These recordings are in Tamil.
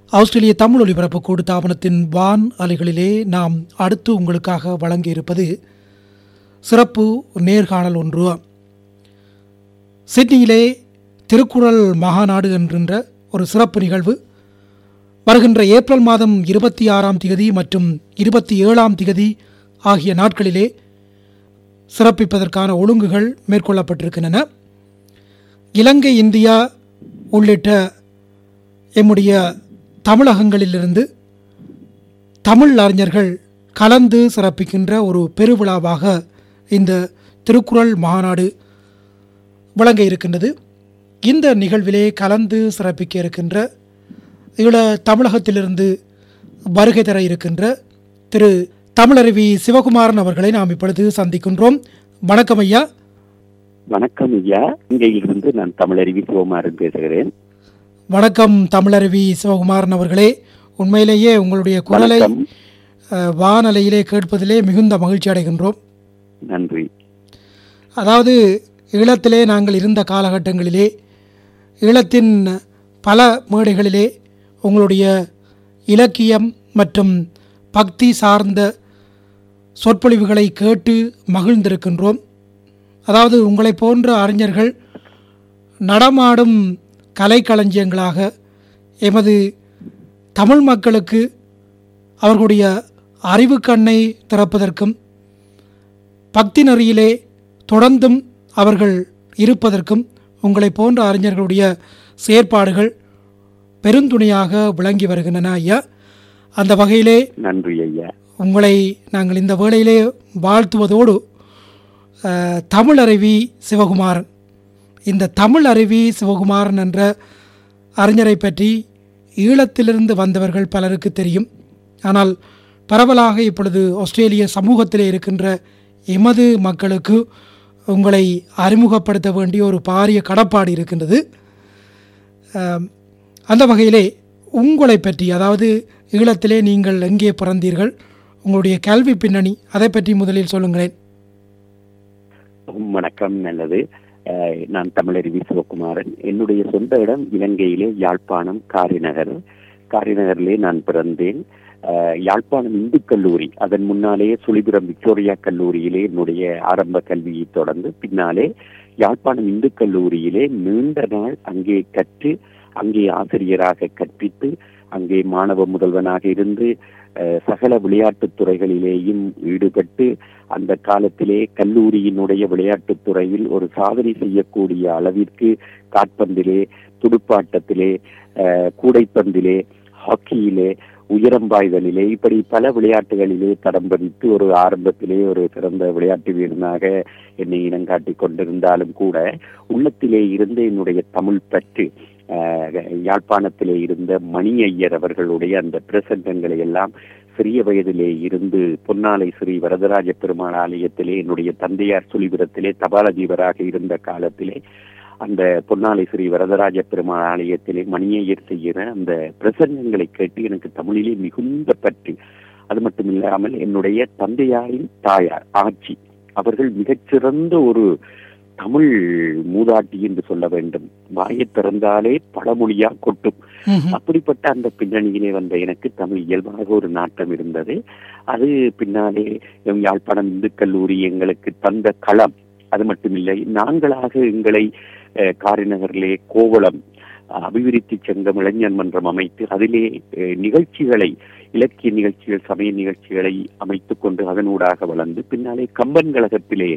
ஆஸ்திரேலிய தமிழ் ஒலிபரப்பு கூடு தாபனத்தின் வான் அலைகளிலே நாம் அடுத்து உங்களுக்காக வழங்கியிருப்பது சிறப்பு நேர்காணல் ஒன்று சிட்னியிலே திருக்குறள் மகாநாடு என்கின்ற ஒரு சிறப்பு நிகழ்வு வருகின்ற ஏப்ரல் மாதம் இருபத்தி ஆறாம் திகதி மற்றும் இருபத்தி ஏழாம் திகதி ஆகிய நாட்களிலே சிறப்பிப்பதற்கான ஒழுங்குகள் மேற்கொள்ளப்பட்டிருக்கின்றன இலங்கை இந்தியா உள்ளிட்ட எம்முடைய தமிழகங்களிலிருந்து தமிழ் அறிஞர்கள் கலந்து சிறப்பிக்கின்ற ஒரு பெருவிழாவாக இந்த திருக்குறள் மாநாடு விளங்க இருக்கின்றது இந்த நிகழ்விலே கலந்து சிறப்பிக்க இருக்கின்ற ஈழ தமிழகத்திலிருந்து வருகை தர இருக்கின்ற திரு தமிழருவி சிவகுமாரன் அவர்களை நாம் இப்பொழுது சந்திக்கின்றோம் வணக்கம் ஐயா வணக்கம் ஐயா இங்கிருந்து நான் தமிழறிவி சிவகுமாரன் பேசுகிறேன் வணக்கம் தமிழருவி சிவகுமாரன் அவர்களே உண்மையிலேயே உங்களுடைய குரலை வணக்கம் அஹ், வானலையிலே கேட்பதிலே மிகுந்த மகிழ்ச்சி அடைகின்றோம் நன்றி அதாவது ஈழத்திலே நாங்கள் இருந்த காலகட்டங்களிலே ஈழத்தின் பல மேடைகளிலே உங்களுடைய இலக்கியம் மற்றும் பக்தி சார்ந்த சொற்பொழிவுகளை கேட்டு மகிழ்ந்திருக்கின்றோம் அதாவது உங்களைப் போன்ற அறிஞர்கள் நடமாடும் கலைக்களஞ்சியங்களாக எமது தமிழ் மக்களுக்கு அவர்களுடைய அறிவு கண்ணை திறப்பதற்கும் பக்தி நெறியிலே தொடர்ந்தும் அவர்கள் இருப்பதற்கும் உங்களைப் போன்ற அறிஞர்களுடைய செயற்பாடுகள் பெருந்துணையாக விளங்கி வருகின்றன ஐயா அந்த வகையிலே நன்றி ஐயா உங்களை நாங்கள் இந்த வேளையிலே வாழ்த்துவதோடு அஹ், தமிழ் அருவி சிவகுமாரன் இந்த தமிழ் அருவி சிவகுமாரன் என்ற அறிஞரை பற்றி ஈழத்திலிருந்து வந்தவர்கள் பலருக்கு தெரியும் ஆனால் பரவலாக இப்பொழுது ஆஸ்திரேலிய சமூகத்திலே இருக்கின்ற எமது மக்களுக்கு உங்களை அறிமுகப்படுத்த வேண்டிய ஒரு பாரிய கடப்பாடு இருக்கின்றது அஹ், அந்த வகையிலே உங்களை பற்றி அதாவது ஈழத்திலே நீங்கள் எங்கே பிறந்தீர்கள் உங்களுடைய கல்வி பின்னணி அதை பற்றி முதலில் சொல்லுங்களேன் வணக்கம் நல்லது அஹ், நான் தமிழறிவி சிவகுமாரன் என்னுடைய சொந்த இடம் இலங்கையிலே யாழ்ப்பாணம் காரிநகர் காரிநகரிலே நான் பிறந்தேன் அஹ், யாழ்ப்பாணம் இந்து கல்லூரி அதன் முன்னாலே சுழிபுரம் விக்டோரியா கல்லூரியிலே என்னுடைய ஆரம்ப கல்வியை தொடர்ந்து பின்னாலே யாழ்ப்பாணம் இந்து கல்லூரியிலே நீண்ட நாள் அங்கே கற்று அங்கே ஆசிரியராக கற்பித்து அங்கே மாணவ முதல்வனாக இருந்து அஹ், சகல விளையாட்டுத் துறைகளிலேயும் ஈடுபட்டு அந்த காலத்திலே கல்லூரியினுடைய விளையாட்டுத் துறையில் ஒரு சாதனை செய்யக்கூடிய அளவிற்கு காற்பந்திலே துடுப்பாட்டத்திலே அஹ், கூடைப்பந்திலே ஹாக்கியிலே உயரம்பாய்தலிலே இப்படி பல விளையாட்டுகளிலே தடம் பதித்து ஒரு ஆரம்பத்திலே ஒரு சிறந்த விளையாட்டு வீரனாக என்னை இனங்காட்டிக் கொண்டிருந்தாலும் கூட உள்ளத்திலே இருந்த என்னுடைய தமிழ் பற்று அஹ், யாழ்ப்பாணத்திலே இருந்த மணி ஐயர் அவர்களுடைய அந்த பிரசங்கங்களை எல்லாம் சிறிய வயதிலே இருந்து பொன்னாலை ஸ்ரீ வரதராஜ பெருமாள் ஆலயத்திலே என்னுடைய தந்தையார் சுழிபுரத்திலே தபாலஜீவராக இருந்த காலத்திலே அந்த பொன்னாலை ஸ்ரீ வரதராஜ பெருமாள் ஆலயத்திலே மணியையர் செய்கிற அந்த பிரசங்கங்களை கேட்டு எனக்கு தமிழிலே மிகுந்த பற்று அது மட்டும் இல்லாமல் என்னுடைய தந்தையாரின் தாயார் ஆட்சி அவர்கள் மிகச்சிறந்த ஒரு தமிழ் மூதாட்டி என்று சொல்ல வேண்டும் வாயை திறந்தாலே பழமொழியா கொட்டும் ம்ஹும். அப்படிப்பட்ட அந்த பின்னணியிலே வந்த எனக்கு தமிழ் இயல்பாக ஒரு நாட்டம் இருந்தது அது பின்னாலே எம் யாழ்ப்பாணம் இந்து கல்லூரி எங்களுக்கு தந்த களம் அது மட்டுமில்லை நாங்களாக எங்களை அஹ், காரிநகரிலே கோவளம் அஹ், அபிவிருத்தி சங்கம் இளைஞர் மன்றம் அமைத்து அதிலே அஹ், நிகழ்ச்சிகளை இலக்கிய நிகழ்ச்சிகள் சமய நிகழ்ச்சிகளை அமைத்துக் கொண்டு அதனூடாக வளர்ந்து பின்னாலே கம்பன் கழகத்திலே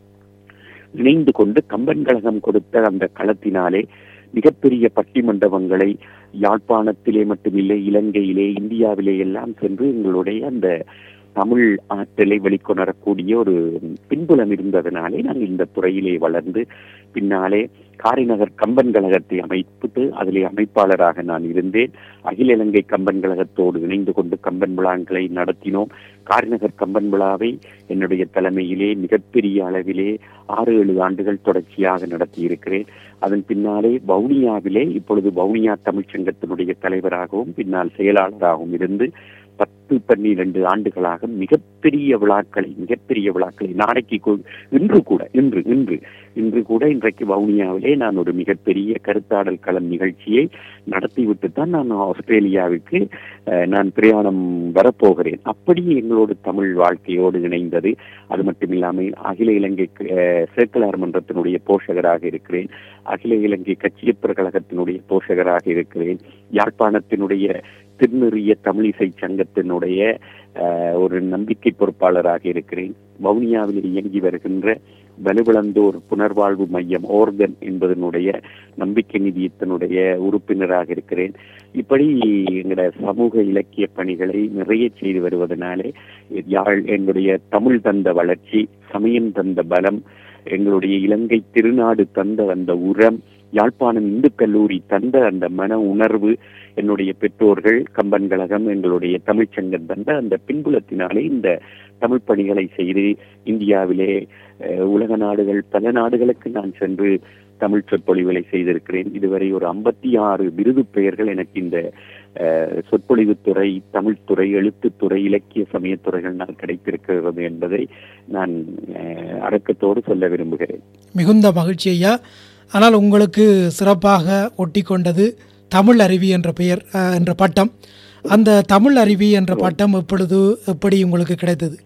இணைந்து கொண்டு கம்பன் கழகம் கொடுத்த அந்த களத்தினாலே மிகப்பெரிய பட்டி மண்டபங்களை யாழ்ப்பாணத்திலே மட்டுமில்லை இலங்கையிலே இந்தியாவிலே எல்லாம் சென்று எங்களுடைய அந்த தமிழ் ஆற்றலை வெளிக்கொணரக்கூடிய ஒரு பின்புலம் இருந்ததனாலே நாங்கள் இந்த துறையிலே வளர்ந்து பின்னாலே காரிநகர் கம்பன் கழகத்தை அமைத்து அதிலே அமைப்பாளராக நான் இருந்தேன் அகில இலங்கை கம்பன் கழகத்தோடு இணைந்து கொண்டு கம்பன் விழாக்களை நடத்தினோம் காரிநகர் கம்பன் விழாவை என்னுடைய தலைமையிலே மிகப்பெரிய அளவிலே ஆறு ஏழு ஆண்டுகள் தொடர்ச்சியாக நடத்தியிருக்கிறேன் அதன் பின்னாலே வவுனியாவிலே இப்பொழுது வவுனியா தமிழ்ச்சங்கத்தினுடைய தலைவராகவும் பின்னால் செயலாளராகவும் இருந்து பத்து பன்னிரண்டு ஆண்டுகளாக மிகப்பெரிய விழாக்களை மிகப்பெரிய விழாக்களை நாளைக்கு கூ- இன்று கூட இன்று இன்று இன்று கூட இன்றைக்கு வவுனியாவிலே நான் ஒரு மிகப்பெரிய கருத்தாடல் களம் நிகழ்ச்சியை நடத்திவிட்டு தான் நான் ஆஸ்திரேலியாவுக்கு அஹ், நான் பிரயாணம் வரப்போகிறேன் அப்படி எங்களோடு தமிழ் வாழ்க்கையோடு இணைந்தது அது மட்டுமில்லாமல் அகில இலங்கை அஹ், சேக்கலார் மன்றத்தினுடைய போஷகராக இருக்கிறேன் அகில இலங்கை கட்சியப்பர் கழகத்தினுடைய போஷகராக இருக்கிறேன் யாழ்ப்பாணத்தினுடைய திருநெறிய தமிழிசை சங்கத்தினுடைய அஹ், ஒரு நம்பிக்கை பொறுப்பாளராக இருக்கிறேன் வவுனியாவில் இயங்கி வருகின்ற வலுவிழந்தோர் புனர்வாழ்வு மையம் ஓர்கன் என்பதனுடைய நம்பிக்கை நிதியத்தினுடைய உறுப்பினராக இருக்கிறேன் இப்படி எங்களோட சமூக இலக்கிய பணிகளை நிறைய செய்து வருவதனாலே யாழ் என்னுடைய தமிழ் தந்த வளர்ச்சி சமயம் தந்த பலம் எங்களுடைய இலங்கை திருநாடு தந்த அந்த உரம் யாழ்ப்பாணம் இந்து கல்லூரி தந்த அந்த மன உணர்வு என்னுடைய பெற்றோர்கள் கம்பன் கழகம் எங்களுடைய தமிழ்ச்சங்கம் தந்த அந்த பின்புலத்தினாலே இந்த தமிழ் பணிகளை செய்து இந்தியாவிலே அஹ், உலக நாடுகள் பல நாடுகளுக்கு நான் சென்று தமிழ் சொற்பொழிவுகளை செய்திருக்கிறேன் இதுவரை ஒரு ஐம்பத்தி ஆறு விருது பெயர்கள் எனக்கு இந்த அஹ், சொற்பொழிவுத்துறை தமிழ்துறை எழுத்துத்துறை இலக்கிய சமயத்துறைகள் நான் கிடைத்திருக்கிறது என்பதை நான் அஹ், அடக்கத்தோடு சொல்ல விரும்புகிறேன் மிகுந்த மகிழ்ச்சி ஐயா ஆனால் உங்களுக்கு சிறப்பாக ஒட்டி கொண்டது தமிழ் அருவி என்ற பெயர் அஹ், என்ற பட்டம் அந்த தமிழ் அருவி என்ற பட்டம் எப்பொழுது எப்படி உங்களுக்கு கிடைத்தது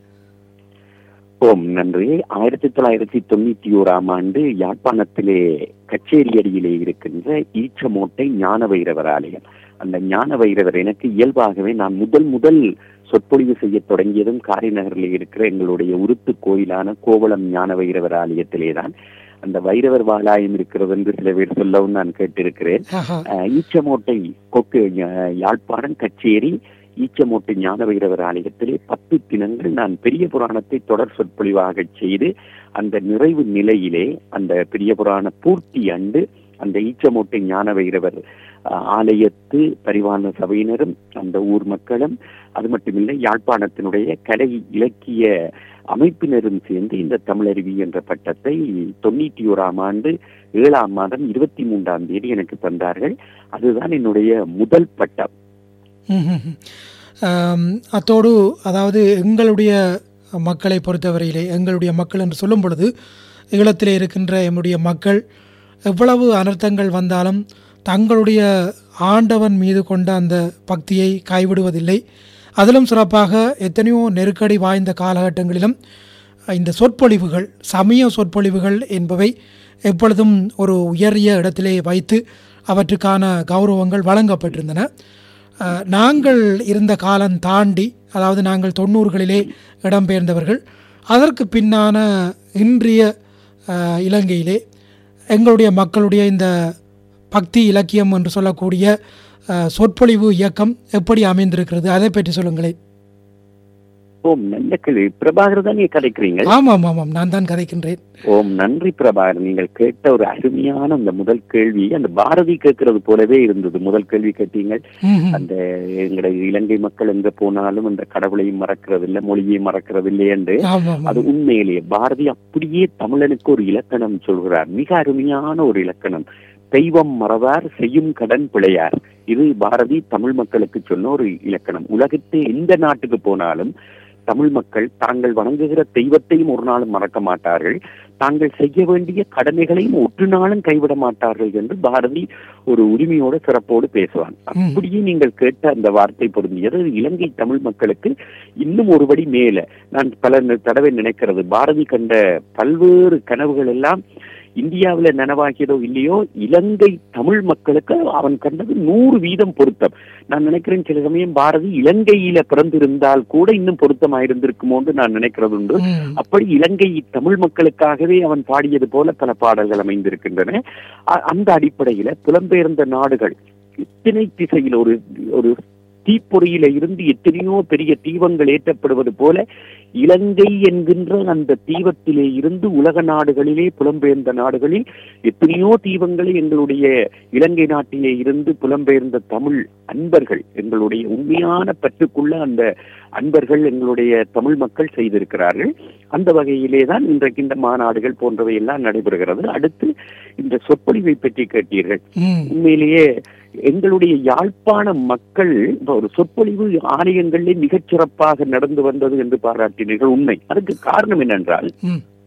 ஓம் நன்றி ஆயிரத்தி தொள்ளாயிரத்தி தொண்ணூத்தி ஓராம் ஆண்டு யாழ்ப்பாணத்திலே கச்சேரி அடியிலே இருக்கின்ற ஈச்சமோட்டை ஞான வைரவர் ஆலயம் அந்த ஞான வைரவர் எனக்கு இயல்பாகவே நான் முதல் முதல் சொற்பொழிவு செய்ய தொடங்கியதும் காரைநகரில் இருக்கிற எங்களுடைய உருத்து கோயிலான கோவளம் ஞான வைரவர் ஆலயத்திலே தான் அந்த வைரவர் வாலாயம் இருக்கிறது என்று சில பேர் சொல்லவும் நான் கேட்டிருக்கிறேன் ஆஹா. அஹ், ஈச்சமோட்டை கொக்கு அஹ், யாழ்ப்பாணம் கச்சேரி ஈச்சமோட்டை ஞான வைரவர் ஆலயத்திலே பத்து தினங்கள் நான் பெரிய புராணத்தை தொடர் சொற்பொழிவாக செய்து அந்த நிறைவு நிலையிலே அந்த பெரிய புராண பூர்த்தி ஆண்டு அந்த ஈச்சமோட்டை ஞான வைரவர் அஹ், ஆலயத்து பரிவான சபையினரும் அந்த ஊர் மக்களும் அது மட்டுமில்லை யாழ்ப்பாணத்தினுடைய கலை இலக்கிய அமைப்பினரும் சேர்ந்து இந்த தமிழருவி என்ற பட்டத்தை தொண்ணூற்றி ஓராம் ஆண்டு ஏழாம் மாதம் இருபத்தி மூன்றாம் தேதி எனக்கு தந்தார்கள் அதுதான் என்னுடைய முதல் பட்டம் ம்ஹும். ஆம், அத்தோடு அதாவது எங்களுடைய மக்களை பொறுத்தவரையிலே எங்களுடைய மக்கள் என்று சொல்லும் பொழுது ஈழத்திலே இருக்கின்ற எம்முடைய மக்கள் எவ்வளவு அனர்த்தங்கள் வந்தாலும் தங்களுடைய ஆண்டவன் மீது கொண்ட அந்த பக்தியை கைவிடுவதில்லை அதிலும் சிறப்பாக எத்தனையோ நெருக்கடி வாய்ந்த காலகட்டங்களிலும் இந்த சொற்பொழிவுகள் சமய சொற்பொழிவுகள் என்பவை எப்பொழுதும் ஒரு உயரிய இடத்திலே வைத்து அவற்றுக்கான கௌரவங்கள் வழங்கப்பட்டிருந்தன அஹ், நாங்கள் இருந்த காலம் தாண்டி அதாவது நாங்கள் தொண்ணூறுகளிலே இடம்பெயர்ந்தவர்கள் அதற்கு பின்னான இன்றைய அஹ், இலங்கையிலே எங்களுடைய மக்களுடைய இந்த பக்தி இலக்கியம் என்று சொல்லக்கூடிய அஹ், சொற்பொழிவு இயக்கம் எப்படி அமைந்திருக்கிறது அதை பற்றி சொல்லுங்களேன் ஓம் நல்ல கேள்வி பிரபாகர் தான் நீங்க கதைக்கிறீங்க ஆமாம் ஆமாம் நான் தான் கதைக்கின்றேன் ஓம் நன்றி பிரபாகர் நீங்கள் கேட்ட ஒரு அருமையான அந்த முதல் கேள்வி அந்த பாரதி கேட்கறது போலவே இருந்தது முதல் கேள்வி கேட்டீங்க ம்ஹும். அந்த எங்களுடைய இலங்கை மக்கள் எங்க போனாலும் அந்த கடவுளையும் மறக்கிறது இல்லை மொழியையும் மறக்கிறது இல்லை என்று ஆமாம் அது ஆமாம் உண்மையிலேயே பாரதி அப்படியே தமிழனுக்கு ஒரு இலக்கணம் சொல்கிறார் மிக அருமையான ஒரு இலக்கணம் தெய்வம் மறவார் செய்யும் கடன் பிழையார் இது பாரதி தமிழ் மக்களுக்கு சொன்ன ஒரு இலக்கணம் உலகத்து எந்த நாட்டுக்கு போனாலும் தமிழ் மக்கள் தாங்கள் வணங்குகிற தெய்வத்தையும் ஒரு நாளும் மறக்க மாட்டார்கள் தாங்கள் செய்ய வேண்டிய கடமைகளையும் ஒரு நாளும் கைவிட மாட்டார்கள் என்று பாரதி ஒரு உரிமையோடு சிறப்போடு பேசுவான் அப்படியே நீங்கள் கேட்ட அந்த வார்த்தை பொருந்தியது அது இலங்கை தமிழ் மக்களுக்கு இன்னும் ஒருபடி மேல நான் பல ந- தடவை நினைக்கிறது பாரதி கண்ட பல்வேறு கனவுகள் எல்லாம் இந்தியாவுல நனவாகியதோ இல்லையோ இலங்கை தமிழ் மக்களுக்கு அவன் கண்டது நூறு வீதம் பொருத்தம் நான் நினைக்கிறேன் சில சமயம் பாரதி இலங்கையில பிறந்திருந்தால் கூட இன்னும் பொருத்தமாயிருந்திருக்குமோன்னு நான் நினைக்கிறது உண்டு ம். அப்படி இலங்கை தமிழ் மக்களுக்காகவே அவன் பாடியது போல பல பாடல்கள் அமைந்திருக்கின்றன அ- அந்த அடிப்படையில புலம்பெயர்ந்த நாடுகள் இத்தனை திசையில் ஒரு ஒரு தீப்பொறியில இருந்து எத்தனையோ பெரிய தீபங்கள் ஏற்றப்படுவது போல இலங்கை என்கின்ற அந்த தீபத்திலே இருந்து உலக நாடுகளிலே புலம்பெயர்ந்த நாடுகளில் எத்தனையோ தீபங்களை எங்களுடைய இலங்கை நாட்டிலே இருந்து புலம்பெயர்ந்த தமிழ் அன்பர்கள் எங்களுடைய உண்மையான பற்றுக்குள்ள அந்த அன்பர்கள் எங்களுடைய தமிழ் மக்கள் செய்திருக்கிறார்கள் அந்த வகையிலே தான் இன்றைக்கு இந்த மாநாடுகள் போன்றவை எல்லாம் நடைபெறுகிறது அடுத்து இந்த சொற்பொழிவை பற்றி கேட்டீர்கள் ம். உண்மையிலேயே எங்களுடைய யாழ்ப்பாண மக்கள் இந்த ஒரு சொற்பொழிவு ஆலயங்களிலே மிகச் சிறப்பாக நடந்து வந்தது என்று பாராட்டினீர்கள் உண்மை அதுக்கு காரணம் என்னென்றால் ம்.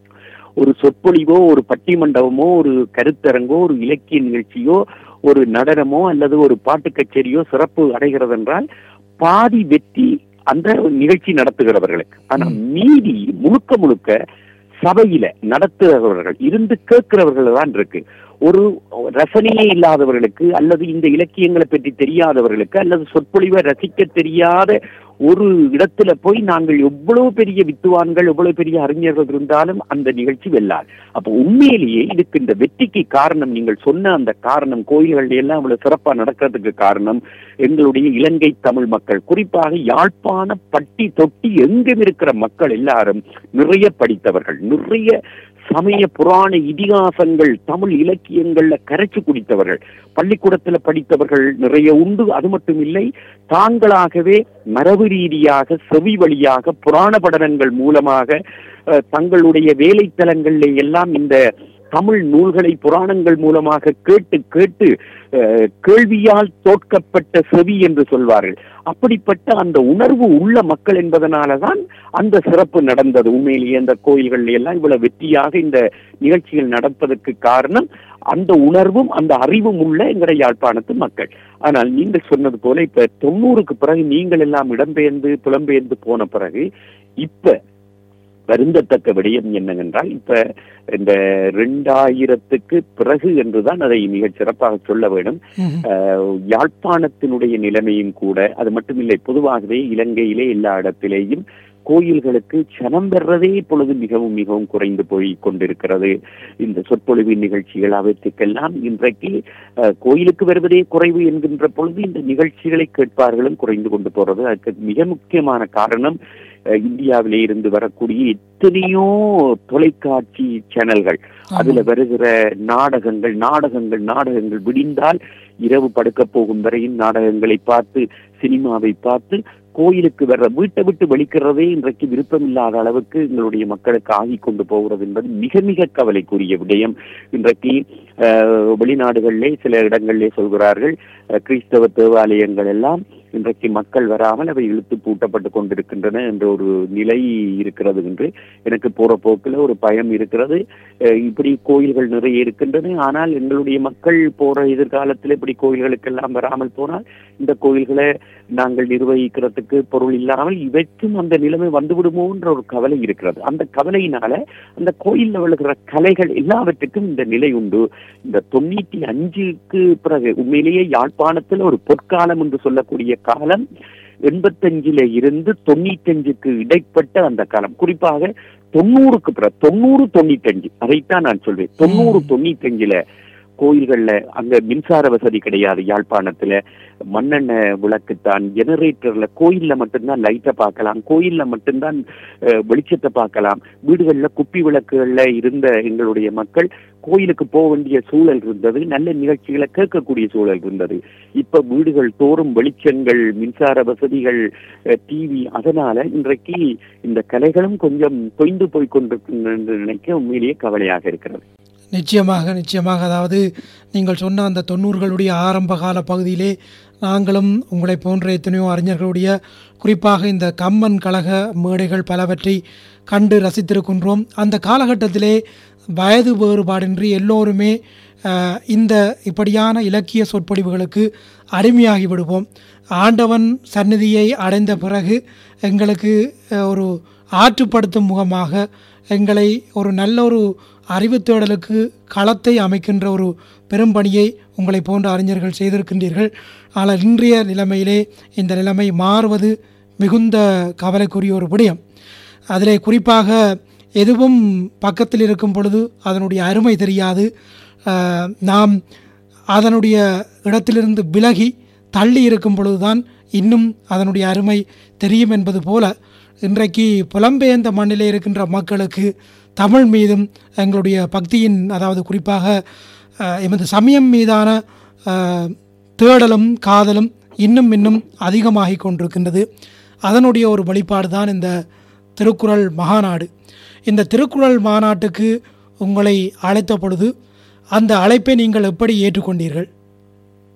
ஒரு சொற்பொழிவோ ஒரு பட்டிமண்டபமோ ஒரு கருத்தரங்கோ ஒரு இலக்கிய நிகழ்ச்சியோ ஒரு நடனமோ அல்லது ஒரு பாட்டு கச்சேரியோ சிறப்பு அடைகிறது என்றால் பாதி வெற்றி அந்த நிகழ்ச்சி நடத்துகிறவர்களுக்கு ஆனா மீதி முழுக்க முழுக்க சபையில நடத்துகிறவர்கள் இருந்து கேட்கிறவர்கள் தான் இருக்கு ஒரு ரசனையே இல்லாதவர்களுக்கு அல்லது இந்த இலக்கியங்களை பற்றி தெரியாதவர்களுக்கு அல்லது சொற்பொழிவை ரசிக்க தெரியாத ஒரு இடத்துல போய் நாங்கள் எவ்வளவு பெரிய வித்துவான்கள் எவ்வளவு பெரிய அறிஞர்கள் இருந்தாலும் அந்த நிகழ்ச்சி வெல்லாது அப்போ உண்மையிலேயே இதுக்கு இந்த வெற்றிக்கு காரணம் நீங்கள் சொன்ன அந்த காரணம் கோயில்கள் எல்லாம் இவ்வளவு சிறப்பா நடக்கிறதுக்கு காரணம் எங்களுடைய இலங்கை தமிழ் மக்கள் குறிப்பாக யாழ்ப்பாண பட்டி தொட்டி எங்கும் இருக்கிற மக்கள் எல்லாரும் நிறைய படித்தவர்கள் நிறைய சமய புராண இதிகாசங்கள் தமிழ் இலக்கியங்கள்ல கரைச்சு குடித்தவர்கள் பள்ளிக்கூடத்துல படித்தவர்கள் நிறைய உண்டு அது மட்டும் இல்லை தாங்களாகவே மரபு ரீதியாக செவி வழியாக புராண படனங்கள் மூலமாக அஹ், தங்களுடைய வேலைத்தலங்களிலே எல்லாம் இந்த தமிழ் நூல்களை புராணங்கள் மூலமாக கேட்டு கேட்டு அஹ், கேள்வியால் தோற்கப்பட்ட செவி என்று சொல்வார்கள் அப்படிப்பட்ட அந்த உணர்வு உள்ள மக்கள் என்பதனாலதான் அந்த சிறப்பு நடந்தது உண்மையிலேயே அந்த கோயில்கள் எல்லாம் இவ்வளவு வெற்றியாக இந்த நிகழ்ச்சிகள் நடப்பதற்கு காரணம் அந்த உணர்வும் அந்த அறிவும் உள்ள எங்களுடைய யாழ்ப்பாணத்து மக்கள் ஆனால் நீங்கள் சொன்னது போல இப்ப தொண்ணூறுக்கு பிறகு நீங்கள் எல்லாம் இடம்பெயர்ந்து புலம்பெயர்ந்து போன பிறகு இப்ப வருந்தத்தக்க விடயம் என்னவென்றால் இப்ப இந்த ரெண்டாயிரத்துக்கு பிறகு என்றுதான் அதை மிகச் சிறப்பாக சொல்ல வேண்டும் ம்ஹும். அஹ், யாழ்ப்பாணத்தினுடைய நிலைமையும் கூட அது மட்டுமில்லை பொதுவாகவே இலங்கையிலே எல்லா இடத்திலேயும் கோயில்களுக்கு சனம் பெறதே இப்பொழுது மிகவும் மிகவும் குறைந்து போய் கொண்டிருக்கிறது இந்த சொற்பொழிவு நிகழ்ச்சிகள் அவற்றுக்கெல்லாம் இன்றைக்கு அஹ், கோயிலுக்கு வருவதே குறைவு என்கின்ற பொழுது இந்த நிகழ்ச்சிகளை கேட்பார்களும் குறைந்து கொண்டு போறது அதுக்கு மிக முக்கியமான காரணம் அஹ், இந்தியாவிலே இருந்து வரக்கூடிய எத்தனையோ தொலைக்காட்சி சேனல்கள் அதுல வருகிற நாடகங்கள் நாடகங்கள் நாடகங்கள் விடிந்தால் இரவு படுக்க போகும் வரையும் நாடகங்களை பார்த்து சினிமாவை பார்த்து கோயிலுக்கு வர்ற வீட்டை விட்டு வெளிக்கிறதே இன்றைக்கு விருப்பமில்லாத அளவுக்கு எங்களுடைய மக்களுக்கு ஆகி கொண்டு போகிறது என்பது மிக மிக கவலைக்குரிய விடயம் இன்றைக்கு அஹ், வெளிநாடுகளிலே சில இடங்களிலே சொல்கிறார்கள் அஹ், கிறிஸ்தவ தேவாலயங்கள் எல்லாம் இன்றைக்கு மக்கள் வராமல் அவை இழுத்து பூட்டப்பட்டு கொண்டிருக்கின்றன என்ற ஒரு நிலை இருக்கிறது என்று எனக்கு போற போக்குல ஒரு பயம் இருக்கிறது அஹ் இப்படி கோயில்கள் நிறைய இருக்கின்றன ஆனால் எங்களுடைய மக்கள் போற எதிர்காலத்தில் இப்படி கோயில்களுக்கெல்லாம் வராமல் போனால் இந்த கோயில்களை நாங்கள் நிர்வகிக்கிறதுக்கு பொருள் இல்லாமல் இவைக்கும் அந்த நிலைமை வந்துவிடுமோன்ற ஒரு கவலை இருக்கிறது அந்த கவலையினால அந்த கோயில்ல விழுகிற கலைகள் எல்லாவற்றுக்கும் இந்த நிலை உண்டு இந்த தொண்ணூத்தி அஞ்சுக்கு பிறகு உண்மையிலேயே யாழ்ப்பாணத்துல ஒரு பொற்காலம் என்று சொல்லக்கூடிய காலம் எண்பத்தஞ்சுல இருந்து தொண்ணூத்தஞ்சுக்கு இடைப்பட்ட அந்த காலம் குறிப்பாக தொண்ணூறுக்கு பிறகு தொண்ணூறு தொண்ணூத்தஞ்சு அதைத்தான் நான் சொல்வேன் தொண்ணூறு தொண்ணூத்தஞ்சுல கோயில்கள்ல அங்க மின்சார வசதி கிடையாது யாழ்ப்பாணத்துல மண்ணெண்ணெய் விளக்குத்தான் ஜெனரேட்டர்ல கோயில்ல மட்டும்தான் லைட்டை பார்க்கலாம் கோயில்ல மட்டும்தான் அஹ், வெளிச்சத்தை பார்க்கலாம் வீடுகள்ல குப்பி விளக்குகள்ல இருந்த எங்களுடைய மக்கள் கோயிலுக்கு போக வேண்டிய சூழல் இருந்தது நல்ல நிகழ்ச்சிகளை கேட்கக்கூடிய சூழல் இருந்தது இப்ப வீடுகள் தோறும் வெளிச்சங்கள் மின்சார வசதிகள் டிவி அதனால இன்றைக்கு இந்த கலைகளும் கொஞ்சம் தொய்ந்து போய் கொண்டிருக்கின்றன என்று நினைக்க உண்மையிலேயே கவலையாக இருக்கிறது நிச்சயமாக நிச்சயமாக அதாவது நீங்கள் சொன்ன அந்த தொண்ணூறுகளுடைய ஆரம்ப கால பகுதியிலே நாங்களும் உங்களை போன்ற எத்தனையோ அறிஞர்களுடைய குறிப்பாக இந்த கம்மன் கழக மேடைகள் பலவற்றை கண்டு ரசித்திருக்கின்றோம் அந்த காலகட்டத்திலே வயது வேறுபாடின்றி எல்லோருமே அஹ், இந்த இப்படியான இலக்கிய சொற்பொழிவுகளுக்கு அடிமையாகி விடுவோம் ஆண்டவன் சந்நிதியை அடைந்த பிறகு எங்களுக்கு அஹ், ஒரு ஆற்றுப்படுத்தும் முகமாக எங்களை ஒரு நல்ல ஒரு அறிவு தேடலுக்கு களத்தை அமைக்கின்ற ஒரு பெரும்பணியை உங்களை போன்ற அறிஞர்கள் செய்திருக்கின்றீர்கள் ஆனால் இன்றைய நிலைமையிலே இந்த நிலைமை மாறுவது மிகுந்த கவலைக்குரிய ஒரு விடயம் அதிலே குறிப்பாக எதுவும் பக்கத்தில் இருக்கும் பொழுது அதனுடைய அருமை தெரியாது அஹ், நாம் அதனுடைய இடத்திலிருந்து விலகி தள்ளி இருக்கும் பொழுதுதான் இன்னும் அதனுடைய அருமை தெரியும் என்பது போல இன்றைக்கு புலம்பெயர்ந்த மண்ணிலே இருக்கின்ற மக்களுக்கு தமிழ் மீதும் எங்களுடைய பக்தியின் அதாவது குறிப்பாக அஹ், எமது சமயம் மீதான அஹ், தேடலும் காதலும் இன்னும் இன்னும் அதிகமாகி கொண்டிருக்கின்றது அதனுடைய ஒரு வழிபாடு தான் இந்த திருக்குறள் மகாநாடு இந்த திருக்குறள் மாநாட்டுக்கு உங்களை அழைத்த பொழுது அந்த அழைப்பை நீங்கள் எப்படி ஏற்றுக்கொண்டீர்கள்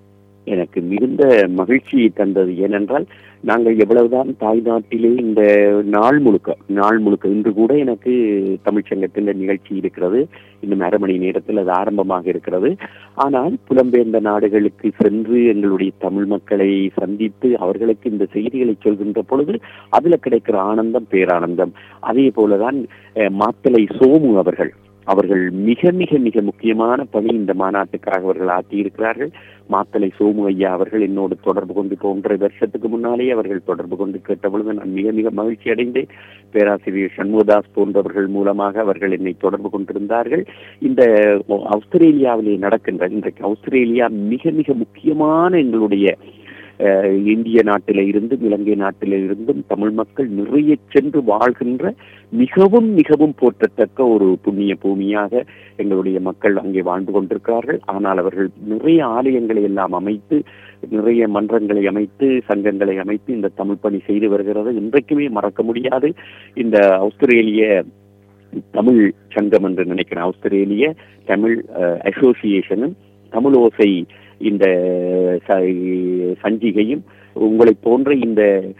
எனக்கு மிகுந்த மகிழ்ச்சியை தந்தது ஏனென்றால் நாங்கள் எவ்வளவுதான் தாய் நாட்டிலே இந்த நாள் முழுக்க நாள் முழுக்க இன்று கூட எனக்கு தமிழ்ச்சங்கத்தின் நிகழ்ச்சி இருக்கிறது இன்னும் அரை மணி நேரத்தில் அது ஆரம்பமாக இருக்கிறது ஆனால் புலம்பெயர்ந்த நாடுகளுக்கு சென்று எங்களுடைய தமிழ் மக்களை சந்தித்து அவர்களுக்கு இந்த செய்திகளை சொல்கின்ற பொழுது அதுல கிடைக்கிற ஆனந்தம் பேரானந்தம் அதே போலதான் அஹ், மாத்தலை சோமு அவர்கள் அவர்கள் மிக மிக மிக முக்கியமான பணி இந்த மாநாட்டுக்காக அவர்கள் ஆற்றியிருக்கிறார்கள் மாத்தலை சோமு ஐயா அவர்கள் என்னோடு தொடர்பு கொண்டு இப்போ ஒன்றரை வருஷத்துக்கு முன்னாலே அவர்கள் தொடர்பு கொண்டு கேட்ட பொழுது நான் மிக மிக மகிழ்ச்சி அடைந்தேன் பேராசிரியர் சண்முகதாஸ் போன்றவர்கள் மூலமாக அவர்கள் என்னை தொடர்பு கொண்டிருந்தார்கள் இந்த ஆஸ்திரேலியாவிலே நடக்கின்ற இன்றைக்கு ஆஸ்திரேலியா மிக மிக முக்கியமான எங்களுடைய அஹ், இந்திய நாட்டில இருந்தும் இலங்கை நாட்டில இருந்தும் தமிழ் மக்கள் நிறைய சென்று வாழ்கின்ற மிகவும் மிகவும் போற்றத்தக்க ஒரு புண்ணிய பூமியாக எங்களுடைய மக்கள் அங்கே வாழ்ந்து கொண்டிருக்கிறார்கள் ஆனால் அவர்கள் நிறைய ஆலயங்களை எல்லாம் அமைத்து நிறைய மன்றங்களை அமைத்து சங்கங்களை அமைத்து இந்த தமிழ் பணி செய்து வருகிறது இன்றைக்குமே மறக்க முடியாது இந்த ஆஸ்திரேலிய தமிழ் சங்கம் என்று நினைக்கிறேன் ஆஸ்திரேலிய தமிழ் அசோசியேஷனும் தமிழ் ஓசை இந்த ச- சஞ்சிகையும் உங்களை போன்ற இந்த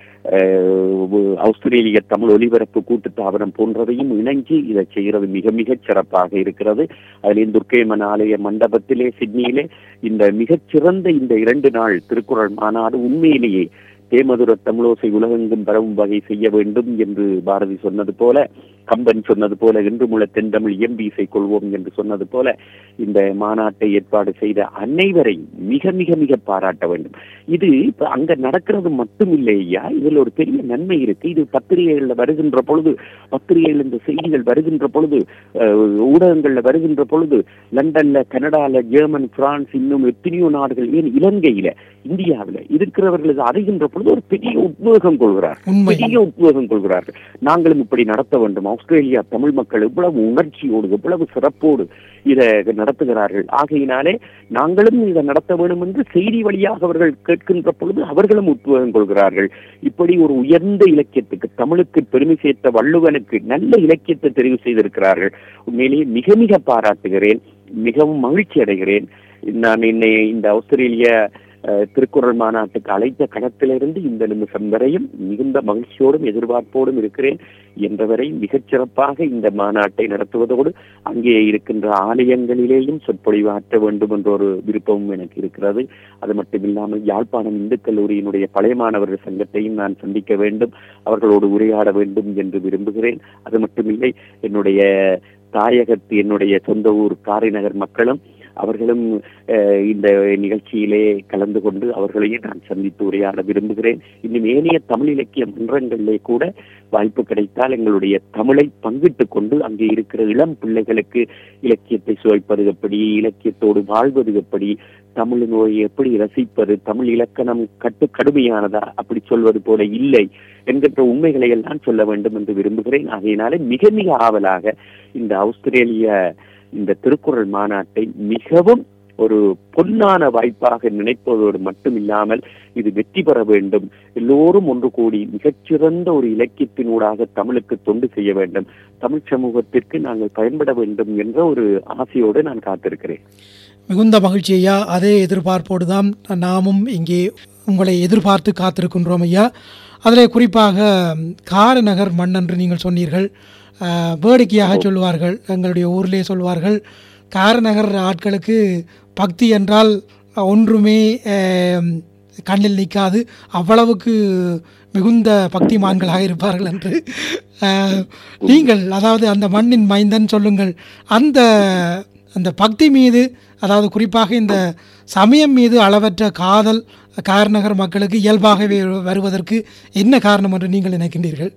அஹ், ஆஸ்திரேலிய தமிழ் ஒலிபரப்பு கூட்டு தாவரம் போன்றதையும் இணைஞ்சு இதை செய்கிறது மிக மிக சிறப்பாக இருக்கிறது அதிலே துர்க்கையம்மன் ஆலய மண்டபத்திலே சிட்னியிலே இந்த மிகச்சிறந்த இந்த இரண்டு நாள் திருக்குறள் மாநாடு உண்மையிலேயே தேமதுர தமிழோசை உலகெங்கும் பரவும் வகை செய்ய வேண்டும் என்று பாரதி சொன்னது போல கம்பன் சொன்னது போல என்று முழ தென்தமிழ் இயம்பி இசை கொள்வோம் என்று சொன்னது போல இந்த மாநாட்டை ஏற்பாடு செய்த அனைவரையும் மிக மிக மிக பாராட்ட வேண்டும் இது இப்ப அங்க நடக்கிறது மட்டும் இல்லை ஐயா இதுல ஒரு பெரிய நன்மை இருக்கு இது பத்திரிகைகள்ல வருகின்ற பொழுது பத்திரிகைகள் இந்த செய்திகள் வருகின்ற பொழுது அஹ், ஊடகங்கள்ல வருகின்ற பொழுது லண்டன்ல கனடால ஜெர்மன் பிரான்ஸ் இன்னும் எத்தனையோ நாடுகள் ஏன் இலங்கையில இந்தியாவில இருக்கிறவர்கள் இதை அறிகின்ற பொழுது ஒரு பெரிய உத்வேகம் கொள்கிறார் உண்மை பெரிய உத்வேகம் கொள்கிறார்கள் நாங்களும் இப்படி நடத்த வேண்டும் ஆஸ்திரேலியா தமிழ் மக்கள் இவ்வளவு உணர்ச்சியோடு இவ்வளவு சிறப்போடு இதை நடத்துகிறார்கள் ஆகையினாலே நாங்களும் இதை நடத்த வேண்டும் என்று செய்தி வழியாக அவர்கள் கேட்கின்ற பொழுது அவர்களும் உத்வேகம் கொள்கிறார்கள் இப்படி ஒரு உயர்ந்த இலக்கியத்துக்கு தமிழுக்கு பெருமை சேர்த்த வள்ளுவனுக்கு நல்ல இலக்கியத்தை தெரிவு செய்திருக்கிறார்கள் உண்மையிலேயே மிக மிக பாராட்டுகிறேன் மிகவும் மகிழ்ச்சி அடைகிறேன் நான் என்னை இந்த ஆஸ்திரேலிய அஹ், திருக்குறள் மாநாட்டுக்கு அழைத்த களத்திலிருந்து இந்த நிமிஷம் வரையும் மிகுந்த மகிழ்ச்சியோடும் எதிர்பார்ப்போடும் இருக்கிறேன் என்றவரை மிகச் சிறப்பாக இந்த மாநாட்டை நடத்துவதோடு அங்கே இருக்கின்ற ஆலயங்களிலேயும் சொற்பொழிவாற்ற வேண்டும் என்ற ஒரு விருப்பமும் எனக்கு இருக்கிறது அது மட்டுமில்லாமல் யாழ்ப்பாணம் இந்து கல்லூரியினுடைய பழைய மாணவர்கள் சங்கத்தையும் நான் சந்திக்க வேண்டும் அவர்களோடு உரையாட வேண்டும் என்று விரும்புகிறேன் அது மட்டுமில்லை என்னுடைய தாயகத்து என்னுடைய சொந்த ஊர் காரைநகர் மக்களும் அவர்களும் அஹ், இந்த நிகழ்ச்சியிலே கலந்து கொண்டு அவர்களையும் நான் சந்தித்து உரையாட விரும்புகிறேன் இன்னும் ஏனைய தமிழ் இலக்கிய மன்றங்களிலே கூட வாய்ப்பு கிடைத்தால் எங்களுடைய தமிழை பங்கிட்டுக் கொண்டு அங்கே இருக்கிற இளம் பிள்ளைகளுக்கு இலக்கியத்தை சுவைப்பது எப்படி இலக்கியத்தோடு வாழ்வது எப்படி தமிழ் நோயை எப்படி ரசிப்பது தமிழ் இலக்கணம் கட்டு கடுமையானதா அப்படி சொல்வது போல இல்லை என்கின்ற உண்மைகளை எல்லாம் சொல்ல வேண்டும் என்று விரும்புகிறேன் ஆகையினாலே மிக மிக ஆவலாக இந்த ஆஸ்திரேலிய இந்த திருக்குறள் மாநாட்டை மிகவும் ஒரு பொன்னான வாய்ப்பாக நினைப்பதோடு மட்டும் இல்லாமல் இது வெற்றி பெற வேண்டும் எல்லோரும் ஒன்று கூடி மிகச்சிறந்த ஒரு இலக்கியத்தினூடாக தமிழுக்கு தொண்டு செய்ய வேண்டும் தமிழ் சமூகத்திற்கு நாங்கள் பயன்பட வேண்டும் என்ற ஒரு ஆசையோடு நான் காத்திருக்கிறேன் மிகுந்த மகிழ்ச்சி ஐயா அதே எதிர்பார்ப்போடு தான் நாமும் இங்கே உங்களை எதிர்பார்த்து காத்திருக்கின்றோம் ஐயா அதில் குறிப்பாக காரநகர் மண் என்று நீங்கள் சொன்னீர்கள் அஹ், வேடிக்கையாக சொல்லுவார்கள் எங்களுடைய ஊரிலே சொல்வார்கள் காரநகர் ஆட்களுக்கு பக்தி என்றால் ஒன்றுமே அஹ், கண்ணில் நிற்காது அவ்வளவுக்கு மிகுந்த பக்திமான்களாக இருப்பார்கள் என்று அஹ், நீங்கள் அதாவது அந்த மண்ணின் மைந்தன் சொல்லுங்கள் அந்த அந்த பக்தி மீது அதாவது குறிப்பாக இந்த சமயம் மீது அளவற்ற காதல் காரநகர் மக்களுக்கு இயல்பாகவே வருவதற்கு என்ன காரணம் என்று நீங்கள் நினைக்கின்றீர்கள்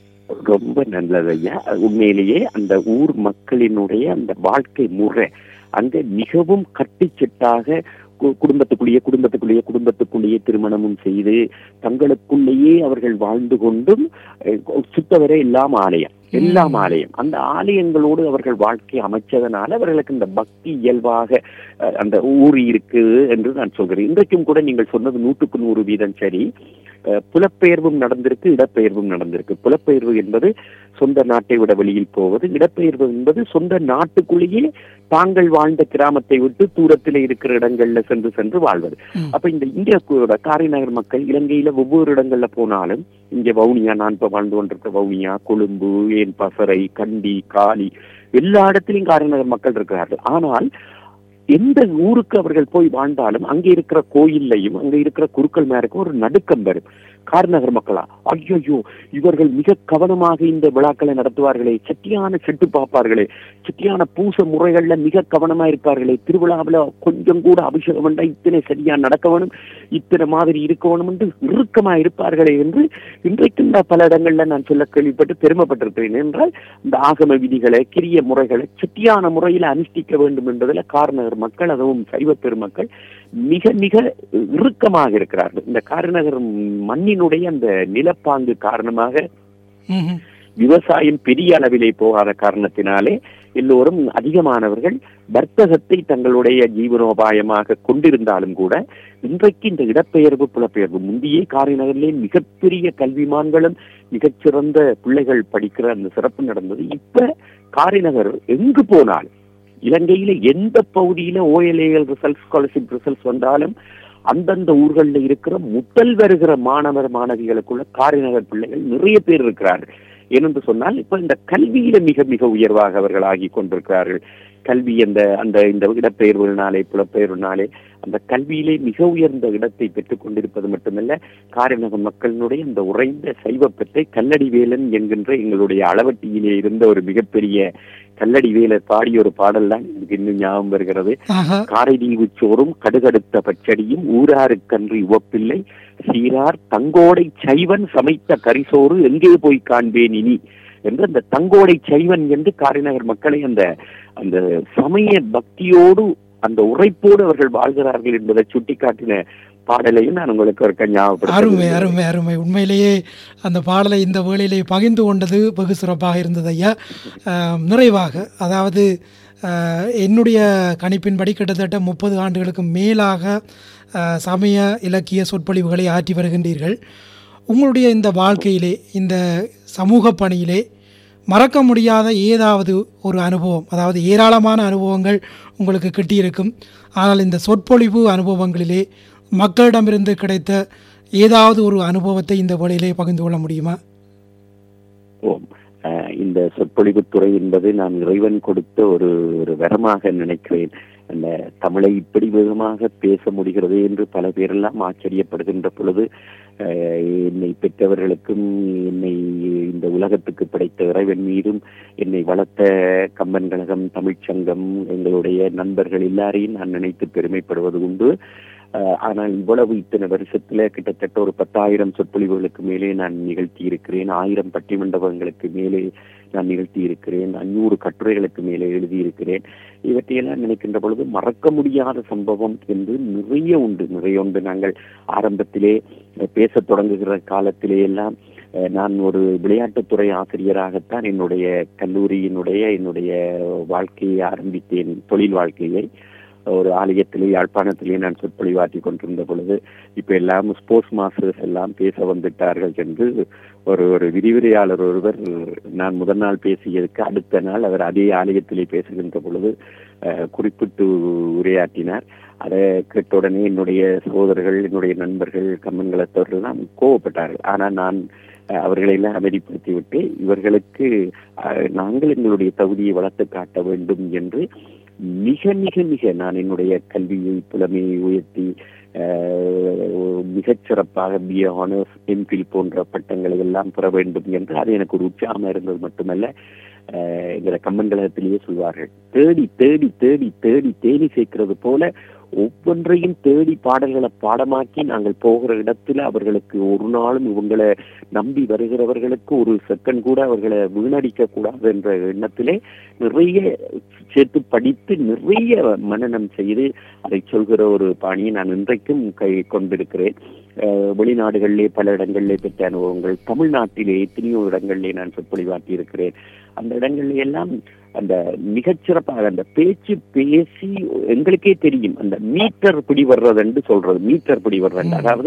ரொம்ப நல்லது ஐயா உண்மையிலேயே அந்த ஊர் மக்களினுடைய அந்த வாழ்க்கை முறை அங்க மிகவும் கட்டிச்சிட்டாக கு- குடும்பத்துக்குள்ளேயே குடும்பத்துக்குள்ளேயே குடும்பத்துக்குள்ளேயே திருமணமும் செய்து தங்களுக்குள்ளேயே அவர்கள் வாழ்ந்து கொண்டும் அஹ், சுத்தவரை எல்லாம் ஆலயம் எல்லாம் ஆலயம் அந்த ஆலயங்களோடு அவர்கள் வாழ்க்கை அமைச்சதனால அவர்களுக்கு இந்த பக்தி இயல்பாக அஹ், அந்த ஊறி இருக்கு என்று நான் சொல்கிறேன் இன்றைக்கும் கூட நீங்கள் சொன்னது நூற்றுக்கு நூறு வீதம் சரி அஹ், புலப்பெயர்வும் நடந்திருக்கு இடப்பெயர்வும் நடந்திருக்கு புலப்பெயர்வு என்பது சொந்த நாட்டை விட வெளியில் போவது இடப்பெயர்வு என்பது சொந்த நாட்டுக்குள்ளேயே தாங்கள் வாழ்ந்த கிராமத்தை விட்டு தூரத்தில் இருக்கிற இடங்கள்ல சென்று சென்று வாழ்வது ம். அப்ப இந்த இந்திய கூட காரைநகர் மக்கள் இலங்கையில ஒவ்வொரு இடங்கள்ல போனாலும் இங்க வவுனியா நான் இப்ப வாழ்ந்து கொண்டிருக்க வவுனியா கொழும்பு ஏன் பசறை கண்டி காலி எல்லா இடத்திலும் காரைநகர் மக்கள் இருக்கிறார்கள் ஆனால் எந்த ஊருக்கு அவர்கள் போய் வாழ்ந்தாலும் அங்கே இருக்கிற கோயில்லையும் அங்க இருக்கிற குருக்கள் மேருக்கும் ஒரு நடுக்கம் வரும் கார்நகர் மக்களா ஐயோ இவர்கள் மிக கவனமாக இந்த விழாக்களை நடத்துவார்களே சட்டியான செட்டு பார்ப்பார்களே சட்டியான பூச முறைகள்ல மிக கவனமா இருப்பார்களே திருவிழாவில் கொஞ்சம் கூட அபிஷேகம் பண்ணா இத்தனை சரியா நடக்க வேணும் இத்தனை மாதிரி இருக்க வேணும் என்று இறுக்கமா இருப்பார்களே என்று இன்றைக்கும் நான் பல இடங்கள்ல நான் சொல்ல கேள்விப்பட்டு பெருமைப்பட்டிருக்கிறேன் என்றால் இந்த ஆகம விதிகளை கிரிய முறைகளை சட்டியான முறையில் அனுஷ்டிக்க வேண்டும் என்பதில் கார்நகர் மக்கள் அதுவும் சைவ பெருமக்கள் மிக மிக இறுக்கமாக இருக்கிறார்கள் இந்த காரநகர் மண்ணினுடைய அந்த நிலப்பாங்கு காரணமாக ம்ஹும். விவசாயம் பெரிய அளவிலே போகாத காரணத்தினாலே எல்லோரும் அதிகமானவர்கள் வர்த்தகத்தை தங்களுடைய ஜீவனோபாயமாக கொண்டிருந்தாலும் கூட இன்றைக்கு இந்த இடப்பெயர்வு புலப்பெயர்வு முந்தையே காரைநகரிலே மிகப்பெரிய கல்விமான்களும் மிகச்சிறந்த பிள்ளைகள் படிக்கிற அந்த சிறப்பு நடந்தது இப்ப காரைநகர் எங்கு போனாலும் இலங்கையில எந்த பகுதியில ஓஎல்ஏஎல் ரிசல்ட் ஸ்காலர்ஷிப் ரிசல்ட்ஸ் வந்தாலும் அந்தந்த ஊர்களில் இருக்கிற முதல் வருகிற மாணவர் மாணவிகளுக்குள்ள காரைநகர் பிள்ளைகள் நிறைய பேர் இருக்கிறார்கள் ஏனென்று சொன்னால் இப்ப இந்த கல்வியில மிக மிக உயர்வாக அவர்கள் ஆகி கொண்டிருக்கிறார்கள் கல்வி அந்த அந்த இந்த இடப்பெயர்வுனாலே புலப்பெயர்வுனாலே அந்த கல்வியிலே மிக உயர்ந்த இடத்தை பெற்றுக் கொண்டிருப்பது மட்டுமல்ல காரைநகர் மக்களினுடைய அந்த உறைந்த சைவப்பற்றை கல்லடி வேலன் என்கின்ற எங்களுடைய அளவட்டியிலே இருந்த ஒரு மிகப்பெரிய கல்லடி வேலர் பாடிய ஒரு பாடல் தான் எனக்கு இன்னும் ஞாபகம் வருகிறது ஆஹா காரைதீவு சோறும் கடுகடுத்த பச்சடியும் ஊராருக்கன்று உவப்பில்லை சீரார் தங்கோடை சைவன் சமைத்த கரிசோறு எங்கே போய் காண்பேன் இனி என்று அந்த தங்கோடை சைவன் என்று காரைநகர் மக்களை அந்த அந்த சமய பக்தியோடு அந்த உரைப்போடு அவர்கள் வாழ்கிறார்கள் என்பதை சுட்டிக்காட்டின பாடலையும் நான் உங்களுக்கு ஒரு அருமை ஞாபகப்படுத்த அருமை அருமை உண்மையிலேயே அந்த பாடலை இந்த வேளையிலே பகிர்ந்து கொண்டது வெகு சிறப்பாக இருந்தது ஐயா ஆம், நிறைவாக அதாவது ஆ, என்னுடைய கணிப்பின்படி கிட்டத்தட்ட முப்பது ஆண்டுகளுக்கு மேலாக ஆ, சமய இலக்கிய சொற்பொழிவுகளை ஆற்றி வருகின்றீர்கள் உங்களுடைய இந்த வாழ்க்கையிலே இந்த சமூக பணியிலே மறக்க முடியாத ஏதாவது ஒரு அனுபவம் அதாவது ஏராளமான அனுபவங்கள் உங்களுக்கு கிட்டியிருக்கும் ஆனால் இந்த சொற்பொழிவு அனுபவங்களிலே மக்களிடமிருந்து கிடைத்த ஏதாவது ஒரு அனுபவத்தை இந்த வேளையிலே பகிர்ந்து கொள்ள முடியுமா ஓம் அஹ் இந்த சொற்பொழிவுத்துறை என்பது நான் இறைவன் கொடுத்த ஒரு ஒரு வரமாக நினைக்கிறேன் அந்த தமிழை இப்படி வேகமாக பேச முடிகிறது என்று பல பேரெல்லாம் ஆச்சரியப்படுகின்ற பொழுது அஹ், என்னை பெற்றவர்களுக்கும் என்னை இந்த உலகத்துக்கு படைத்த இறைவன் மீதும் என்னை வளர்த்த கம்பன் கழகம் தமிழ்ச்சங்கம் எங்களுடைய நண்பர்கள் எல்லாரையும் நான் நினைத்து பெருமைப்படுவது உண்டு அஹ், ஆனால் இவ்வளவு இத்தனை வருஷத்துல கிட்டத்தட்ட ஒரு பத்தாயிரம் சொற்பொழிவுகளுக்கு மேலே நான் நிகழ்த்தி இருக்கிறேன் ஆயிரம் பட்டிமண்டபங்களுக்கு மேலே நான் நிகழ்த்தி இருக்கிறேன் அஞ்சூறு கட்டுரைகளுக்கு மேலே எழுதியிருக்கிறேன் இவற்றையெல்லாம் நினைக்கின்ற பொழுது மறக்க முடியாத சம்பவம் என்று நிறைய உண்டு நிறைய உண்டு நாங்கள் ஆரம்பத்திலே அஹ், பேசத் தொடங்குகிற காலத்திலே எல்லாம் அஹ், நான் ஒரு விளையாட்டுத்துறை ஆசிரியராகத்தான் என்னுடைய கல்லூரியினுடைய என்னுடைய வாழ்க்கையை ஆரம்பித்தேன் தொழில் வாழ்க்கையை ஒரு ஆலயத்திலே யாழ்ப்பாணத்திலே நான் சொற்பொழிவாற்றி கொண்டிருந்த பொழுது இப்ப எல்லாம் ஸ்போர்ட்ஸ் மாஸ்டர்ஸ் எல்லாம் பேச வந்துட்டார்கள் என்று ஒரு ஒரு விரிவுரையாளர் ஒருவர் நான் முதல் நாள் பேசியதுக்கு அடுத்த நாள் அவர் அதே ஆலயத்திலே பேசுகின்ற பொழுது அஹ், குறிப்பிட்டு உரையாற்றினார் அதை கேட்ட உடனே என்னுடைய சகோதரர்கள் என்னுடைய நண்பர்கள் கம்மன்களத்தவர்கள் எல்லாம் கோவப்பட்டார்கள் ஆனால் நான் அஹ், அவர்களை எல்லாம் அமைதிப்படுத்தி விட்டு இவர்களுக்கு அஹ், நாங்கள் எங்களுடைய தகுதியை வளர்த்து காட்ட வேண்டும் என்று மிக மிக மிக நான் என்னுடைய கல்வியை புலமையை உயர்த்தி அஹ், மிகச் சிறப்பாக பி ஆனர்ஸ் எம்பில் போன்ற பட்டங்களை எல்லாம் பெற வேண்டும் என்று அது எனக்கு ஒரு உற்சாகமாக இருந்தது மட்டுமல்ல அஹ், எங்களை கம்மன்கழகத்திலேயே சொல்வார்கள் தேடி தேடி தேடி தேடி தேடி சேர்க்கிறது போல ஒவ்வொன்றையும் தேடி பாடல்களை பாடமாக்கி நாங்கள் போகிற இடத்துல அவர்களுக்கு ஒரு நாளும் இவங்களை நம்பி வருகிறவர்களுக்கு ஒரு செகண்ட் கூட அவர்களை வீணடிக்க கூடாது என்ற எண்ணத்திலே நிறைய சேர்த்து படித்து நிறைய மனனம் செய்து அதை சொல்கிற ஒரு பாணியை நான் இன்றைக்கும் கை கொண்டிருக்கிறேன் அஹ் வெளிநாடுகளிலே பல இடங்களிலே பெற்ற அனுபவங்கள் தமிழ்நாட்டிலே எத்தனையோ இடங்களிலே நான் சொற்பொழிவாட்டி இருக்கிறேன் அந்த இடங்களிலே எல்லாம் அந்த மிகச்சிறப்பாக அந்த பேச்சு பேசி எங்களுக்கே தெரியும் அந்த மீட்டர் பிடி வர்றது என்று சொல்றது மீட்டர் பிடி வர்றது ம். அதாவது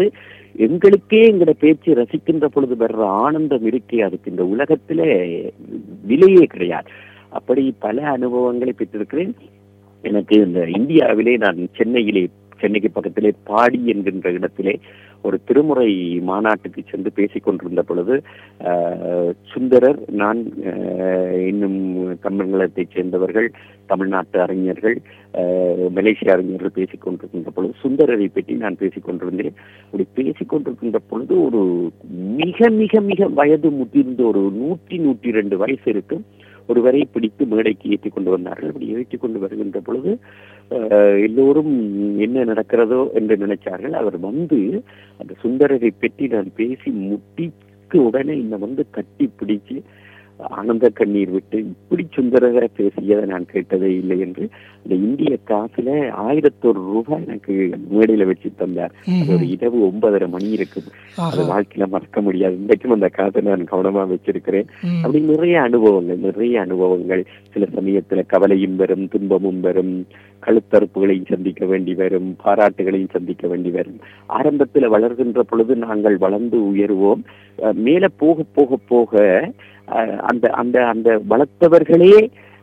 எங்களுக்கே எங்களோட பேச்சு ரசிக்கின்ற பொழுது வர்ற ஆனந்தம் இருக்கே அதுக்கு இந்த உலகத்திலே விலையே கிடையாது அப்படி பல அனுபவங்களை பெற்றிருக்கிறேன் எனக்கு இந்த இந்தியாவிலே நான் சென்னையிலே சென்னைக்கு பக்கத்திலே பாடி என்கின்ற இடத்திலே ஒரு திருமுறை மாநாட்டுக்கு சென்று பேசிக் கொண்டிருந்த பொழுது ஆஹ், சுந்தரர் நான் ஆஹ், இன்னும் தமிழகத்தைச் சேர்ந்தவர்கள் தமிழ்நாட்டு அறிஞர்கள் ஆஹ், மலேசிய அறிஞர்கள் பேசிக் கொண்டிருக்கின்ற பொழுது சுந்தரரை பற்றி நான் பேசிக் கொண்டிருந்தேன் அப்படி பேசிக் கொண்டிருக்கின்ற பொழுது ஒரு மிக மிக மிக வயது முதிர்ந்த ஒரு நூற்றி நூற்றி ரெண்டு வயசு இருக்கும் ஒருவரை பிடித்து மேடைக்கு ஏற்றி கொண்டு வந்தார்கள் அப்படி ஏற்றி கொண்டு வருகின்ற பொழுது ஆஹ், எல்லோரும் என்ன நடக்கிறதோ என்று நினைச்சார்கள் அவர் வந்து அந்த சுந்தரரை பற்றி நான் பேசி முட்டிக்கு உடனே இந்த வந்து கட்டி பிடிச்சு ஆனந்த கண்ணீர் விட்டு இப்படி சுந்தரரை பேசியதை நான் கேட்டதே இல்லை என்று இந்த இந்திய காசுல ஆயிரத்தொரு ரூபாய் எனக்கு மேடையில வச்சு தந்தார் அது ஒரு இரவு ஒன்பதரை மணி இருக்கும் அது ஆஹா. வாழ்க்கையில மறக்க முடியாது இன்றைக்கும் அந்த காசை நான் கவனமா வச்சிருக்கிறேன் ம். அப்படி நிறைய அனுபவங்கள் நிறைய அனுபவங்கள் சில சமயத்துல கவலையும் வரும் துன்பமும் வரும் கழுத்தறுப்புகளையும் சந்திக்க வேண்டி வரும் பாராட்டுகளையும் சந்திக்க வேண்டி வரும் ஆரம்பத்துல வளர்கின்ற பொழுது நாங்கள் வளர்ந்து உயர்வோம் அஹ் மேல போக போக போக அஹ் அந்த அந்த அந்த வளர்த்தவர்களே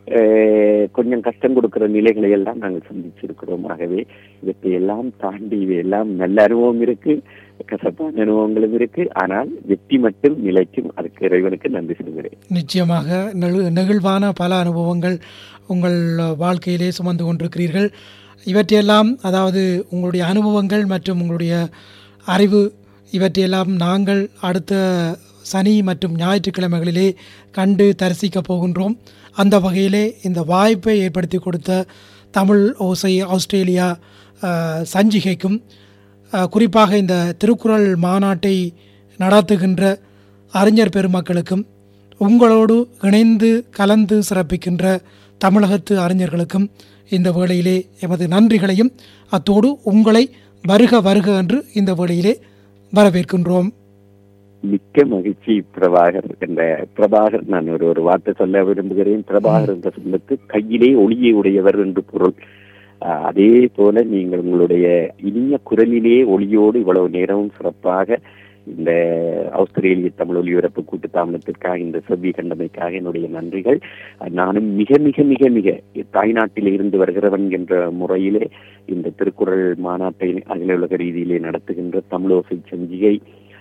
அஹ் கொஞ்சம் கஷ்டம் கொடுக்கிற நிலைகளை எல்லாம் நாங்கள் சந்திச்சிருக்கிறோம் ஆகவே இவற்றை எல்லாம் தாண்டி இவையெல்லாம் நல்ல அனுபவம் இருக்கு கசப்பான அனுபவங்களும் இருக்கு ஆனால் வெற்றி மட்டும் நிலைக்கும் அதுக்கு இறைவனுக்கு நன்றி சொல்கிறேன் நிச்சயமாக நெழு- நெகிழ்வான பல அனுபவங்கள் உங்கள் வாழ்க்கையிலே சுமந்து கொண்டிருக்கிறீர்கள் இவற்றையெல்லாம் அதாவது உங்களுடைய அனுபவங்கள் மற்றும் உங்களுடைய அறிவு இவற்றையெல்லாம் நாங்கள் அடுத்த சனி மற்றும் ஞாயிற்றுக்கிழமைகளிலே கண்டு தரிசிக்கப் போகின்றோம் அந்த வகையிலே இந்த வாய்ப்பை ஏற்படுத்தி கொடுத்த தமிழ் ஓசை ஆஸ்திரேலியா அஹ், சஞ்சிகைக்கும் அஹ், குறிப்பாக இந்த திருக்குறள் மாநாட்டை நடத்துகின்ற அறிஞர் பெருமக்களுக்கும் உங்களோடு இணைந்து கலந்து சிறப்பிக்கின்ற தமிழகத்து அறிஞர்களுக்கும் இந்த வேளையிலே எமது நன்றிகளையும் அத்தோடு உங்களை வருக வருக என்று இந்த வேளையிலே வரவேற்கின்றோம் மிக்க மகிழ்ச்சி பிரபாகர் என்ற பிரபாகர் நான் ஒரு ஒரு வார்த்தை சொல்ல விரும்புகிறேன் பிரபாகர் என்ற சொல்லுக்கு கையிலே ஒளியை உடையவர் என்று பொருள் ஆஹ் அதே போல நீங்கள் உங்களுடைய இனிய குரலிலே ஒளியோடு இவ்வளவு நேரமும் சிறப்பாக இந்த ஆஸ்திரேலிய தமிழ் ஒலிபரப்பு கூட்டு தாமனத்திற்காக இந்த செவ்வி கண்டமைக்காக என்னுடைய நன்றிகள் நானும் மிக மிக மிக மிக தாய்நாட்டில் இருந்து வருகிறவன் என்ற முறையிலே இந்த திருக்குறள் மாநாட்டை அகில உலக ரீதியிலே நடத்துகின்ற தமிழோசை சஞ்சிகை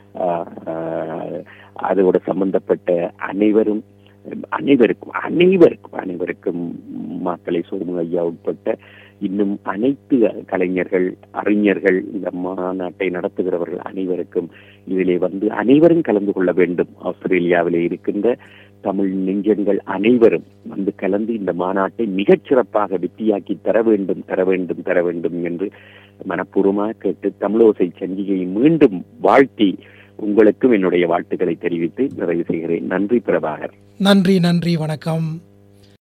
ஆஹ் அதோட சம்பந்தப்பட்ட அனைவரும் அனைவருக்கும் அனைவருக்கும் அனைவருக்கும் மாத்தலை சோமு ஐயா உட்பட்ட இன்னும் அனைத்து கலைஞர்கள் அறிஞர்கள் இந்த மாநாட்டை நடத்துகிறவர்கள் அனைவருக்கும் இதிலே வந்து அனைவரும் கலந்து கொள்ள வேண்டும் ஆஸ்திரேலியாவிலே இருக்கின்ற தமிழ் நெஞ்சங்கள் அனைவரும் வந்து கலந்து இந்த மாநாட்டை மிகச் சிறப்பாக வெற்றியாக்கி தர வேண்டும் தர வேண்டும் தர வேண்டும் என்று மனப்பூர்வமாக கேட்டு தமிழோசை சஞ்சிகையை மீண்டும் வாழ்த்தி உங்களுக்கும் என்னுடைய வாழ்த்துக்களை தெரிவித்து நிறைவு செய்கிறேன் நன்றி பிரபாகர் நன்றி நன்றி வணக்கம்